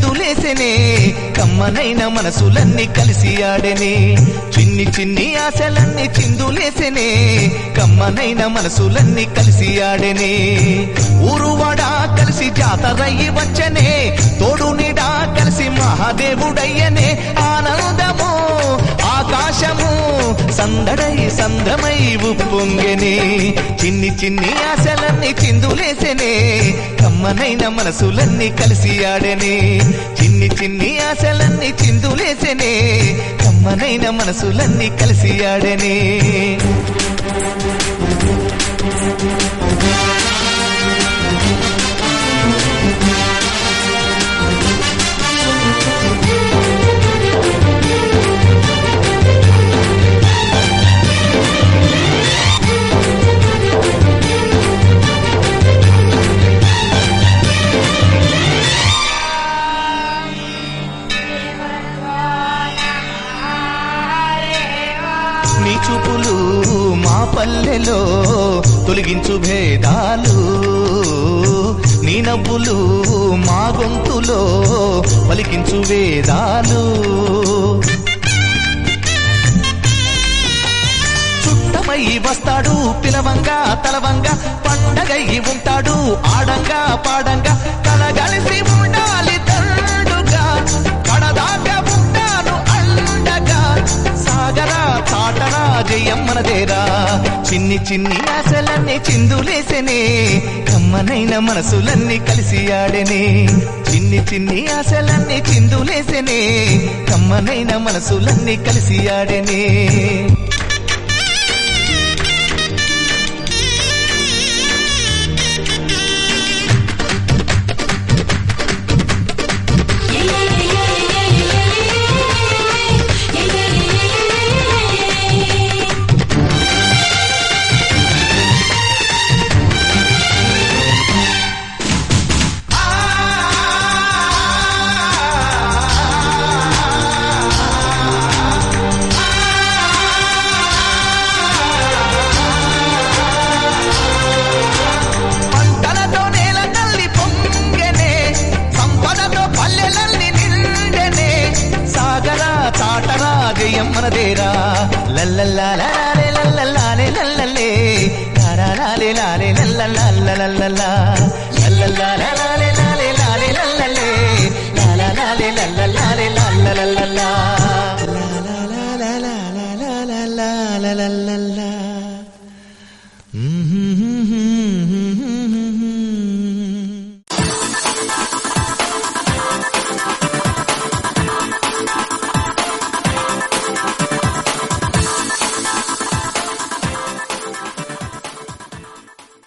చిందులేసెనే కమ్మనైన మనసులన్నీ కలిసి ఆడెనే చిన్ని చిన్ని ఆశలన్నీ చిందులేసెనే కమ్మనైన మనసులన్నీ కలిసి ఆడెనే ఊరువాడా కలిసి జాతరయ్యి వచ్చనే తోడు నీడా కలిసి మహాదేవుడయ్యనే ఆనందము ఆకాశము సందడై సంద్రమై ఉప్పొంగెనే చిన్ని చిన్ని ఆశలన్నీ చిందులేసెనే కమ్మనైన మనసులన్నీ కలిసి ఆడెనే చిన్ని చిన్ని ఆశలన్నీ చిందులేసెనే కమ్మనైన మనసులన్నీ కలిసి ఆడెనే నీ చూపులు మా పల్లెలో తొలగించు భేదాలు నీ నవ్వులు మా గొంతులో పలికించు వేదాలు చుట్టమై వస్తాడు పిలవంగా తలవంగా పండగయి ఉంటాడు ఆడంగా పాడంగా కలగలిసి ఉండాలి తండుగా కడదాకా ఉంటాను అండగా సాగరా తాటరా జయమ్మనదేరా చిన్ని చిన్ని ఆశలన్నీ చిందులేసెనే కమ్మనైన మనసులన్నీ కలిసి ఆడెనే చిన్ని చిన్ని ఆశలన్నీ చిందులేసెనే కమ్మనైన మనసులన్నీ కలిసి ఆడెనే